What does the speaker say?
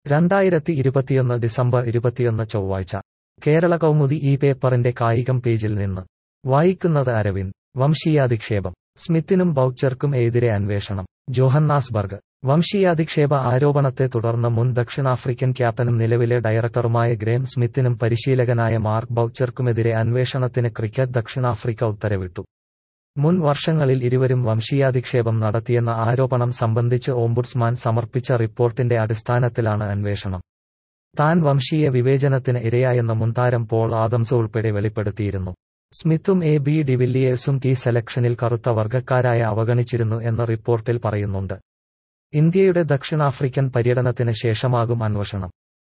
രണ്ടായിരത്തി ഇരുപത്തിയൊന്ന് ഡിസംബർ ഇരുപത്തിയൊന്ന് ചൊവ്വാഴ്ച കേരള കൗമുദി ഈ പേപ്പറിന്റെ കായികം പേജിൽ നിന്ന് വായിക്കുന്നത് അരവിന്ദ് വംശീയാധിക്ഷേപം സ്മിത്തിനും ബൌച്ചർക്കും എതിരെ അന്വേഷണം ജോഹന്നാസ്ബർഗ് വംശീയാധിക്ഷേപ ആരോപണത്തെ തുടർന്ന് മുൻ ദക്ഷിണാഫ്രിക്കൻ ക്യാപ്റ്റനും നിലവിലെ ഡയറക്ടറുമായ ഗ്രേം സ്മിത്തിനും പരിശീലകനായ മാർക്ക് ബൌച്ചർക്കുമെതിരെ അന്വേഷണത്തിന് ക്രിക്കറ്റ് ദക്ഷിണാഫ്രിക്ക ഉത്തരവിട്ടു മുൻ വർഷങ്ങളിൽ ഇരുവരും വംശീയാധിക്ഷേപം നടത്തിയെന്ന ആരോപണം സംബന്ധിച്ച് ഓംബുഡ്സ്മാൻ സമർപ്പിച്ച റിപ്പോർട്ടിന്റെ അടിസ്ഥാനത്തിലാണ് അന്വേഷണം താൻ വംശീയ വിവേചനത്തിന് ഇരയായെന്ന മുൻതാരം പോൾ ആദംസ് ഉൾപ്പെടെ വെളിപ്പെടുത്തിയിരുന്നു സ്മിത്തും എ ബി ഡിവില്ലിയേഴ്സും ടീ സെലക്ഷനിൽ കറുത്ത വർഗ്ഗക്കാരായ അവഗണിച്ചിരുന്നു എന്ന് റിപ്പോർട്ടിൽ പറയുന്നുണ്ട് ഇന്ത്യയുടെ ദക്ഷിണാഫ്രിക്കൻ പര്യടനത്തിന് ശേഷമാകും അന്വേഷണം